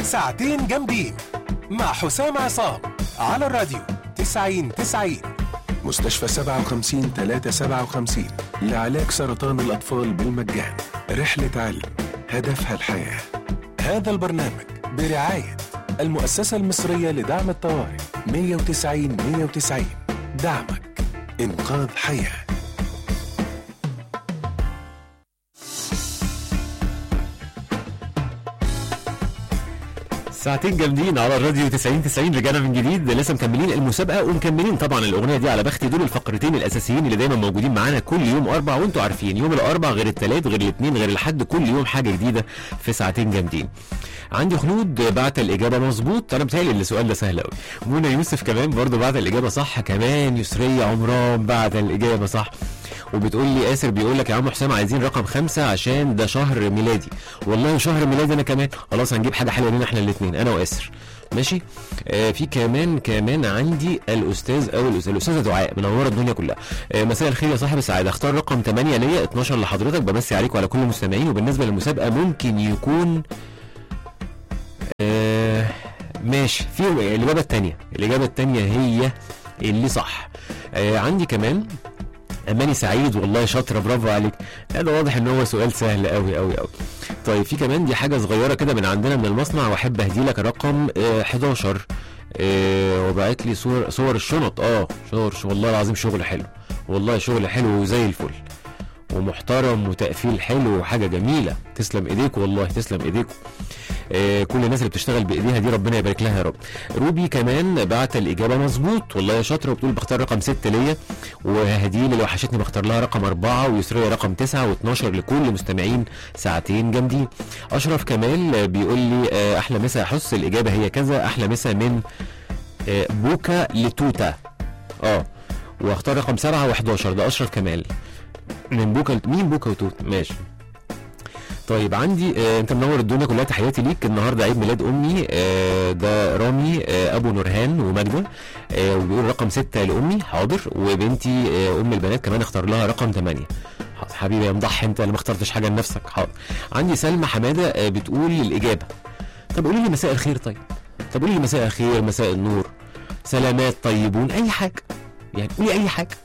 ساعتين جامدين مع حسام عصام على الراديو 90 90 مستشفى 57 357 لعلاج سرطان الأطفال بالمجان رحلة علم هدفها الحياة هذا البرنامج برعاية المؤسسة المصرية لدعم الطوارئ 190 190 دعمك إنقاذ حياه ساعتين جامدين على الراديو 90 90 رجعنا من جديد لسه مكملين المسابقه ومكملين طبعا الاغنيه دي على بختي دول الفقرتين الاساسيين اللي دايما موجودين معانا كل يوم اربع وانتوا عارفين يوم الاربع غير الثلاث غير الاثنين غير الحد كل يوم حاجه جديده في ساعتين جامدين عندي خلود بعت الاجابه مظبوط انا بتهيألي السؤال ده سهل قوي منى يوسف كمان برضو بعت الاجابه صح كمان يسريه عمران بعت الاجابه صح وبتقول لي اسر بيقول لك يا عم حسام عايزين رقم خمسة عشان ده شهر ميلادي والله شهر ميلادي انا كمان خلاص هنجيب حاجه حلوه لنا احنا الاثنين انا واسر ماشي آه في كمان كمان عندي الاستاذ او الأستاذ- الاستاذه دعاء منوره الدنيا كلها آه مساء الخير يا صاحب السعاده اختار رقم 8 ليا 12 لحضرتك بمسي عليك وعلى كل المستمعين وبالنسبه للمسابقه ممكن يكون آه ماشي في الاجابه الثانيه الاجابه الثانيه هي اللي صح آه عندي كمان اماني سعيد والله شاطره برافو عليك هذا واضح ان هو سؤال سهل قوي قوي قوي طيب في كمان دي حاجه صغيره كده من عندنا من المصنع واحب اهدي لك رقم آه 11 آه وبعت لي صور صور الشنط اه صور والله العظيم شغل حلو والله شغل حلو وزي الفل ومحترم وتقفيل حلو وحاجه جميله تسلم ايديكم والله تسلم ايديكم آه كل الناس اللي بتشتغل بايديها دي ربنا يبارك لها يا رب روبي كمان بعت الاجابه مظبوط والله يا شاطره وبتقول بختار رقم 6 ليا وهديل اللي وحشتني بختار لها رقم أربعة ويسرية رقم تسعة و12 لكل مستمعين ساعتين جامدين أشرف كمال بيقول لي آه، أحلى مسا يا حس الإجابة هي كذا أحلى مسا من آه، بوكا لتوتا اه واختار رقم سبعة و11 ده أشرف كمال من بوكا لت- مين بوكا وتوتا ماشي طيب عندي آه انت منور الدنيا كلها تحياتي ليك النهارده عيد ميلاد امي آه ده رامي آه ابو نورهان وماجده آه وبيقول رقم ستة لامي حاضر وبنتي آه ام البنات كمان اختار لها رقم 8 حاضر حبيبي يا مضحي انت اللي ما اخترتش حاجه لنفسك حاضر عندي سلمى حماده آه بتقول الاجابه طب قولي لي مساء الخير طيب طب قولي لي مساء الخير مساء النور سلامات طيبون اي حاجه يعني قولي اي حاجه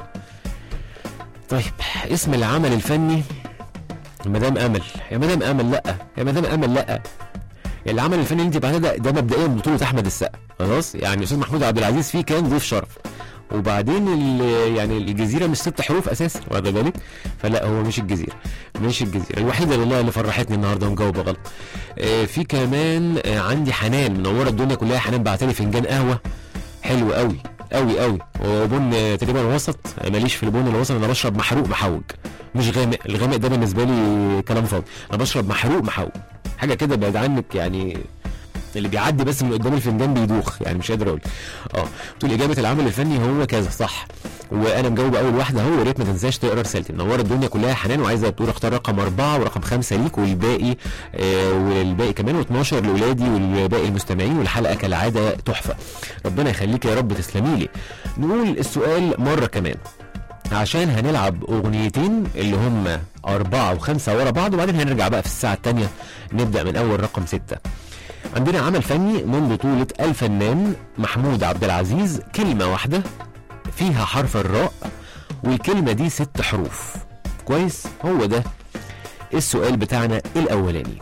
طيب اسم العمل الفني مدام امل يا مدام امل لا يا مدام امل لا العمل الفني اللي انت بعتها ده, ده مبدئيا بطوله احمد السقا خلاص يعني استاذ محمود عبد العزيز فيه كان ضيف شرف وبعدين ال- يعني الجزيره مش ست حروف اساسا واخد بالك فلا هو مش الجزيره مش الجزيره الوحيده والله اللي فرحتني النهارده ومجاوبه غلط آه في كمان آه عندي حنان منوره الدنيا كلها حنان بعتلي فنجان قهوه حلو قوي قوي قوي وبن آه، تقريبا وسط آه، ماليش في البن الوسط انا بشرب محروق محوج مش غامق الغامق ده بالنسبه لي كلام فاضي انا بشرب محروق محوج حاجه كده بعد عنك يعني اللي بيعدي بس من قدام الفنجان بيدوخ يعني مش قادر اقول اه تقول اجابه العمل الفني هو كذا صح وانا مجاوب اول واحده اهو يا ريت ما تنساش تقرا رسالتي منور الدنيا كلها حنان وعايزه تقول اختار رقم اربعه ورقم خمسه ليك والباقي آه والباقي كمان و12 لاولادي والباقي المستمعين والحلقه كالعاده تحفه ربنا يخليك يا رب تسلمي لي نقول السؤال مره كمان عشان هنلعب اغنيتين اللي هم أربعة وخمسة ورا بعض وبعدين هنرجع بقى في الساعة التانية نبدأ من أول رقم ستة عندنا عمل فني من بطولة الفنان محمود عبد العزيز كلمة واحدة فيها حرف الراء والكلمة دي ست حروف كويس هو ده السؤال بتاعنا الأولاني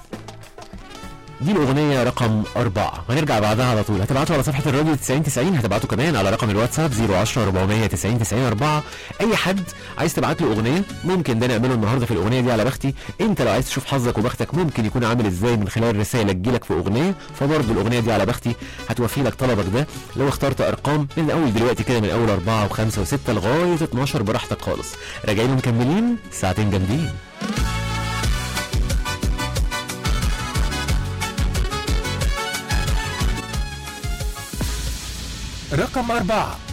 دي الأغنية رقم أربعة هنرجع بعدها على طول هتبعتوا على صفحة الراديو 90 90 هتبعتوا كمان على رقم الواتساب 010 490 90 4 أي حد عايز تبعت له أغنية ممكن ده نعمله النهاردة في الأغنية دي على بختي أنت لو عايز تشوف حظك وبختك ممكن يكون عامل إزاي من خلال رسالة تجيلك في أغنية فبرضه الأغنية دي على بختي هتوفي لك طلبك ده لو اخترت أرقام من أول دلوقتي كده من أول أربعة وخمسة وستة لغاية 12 براحتك خالص راجعين ومكملين ساعتين جامدين رقم أربعة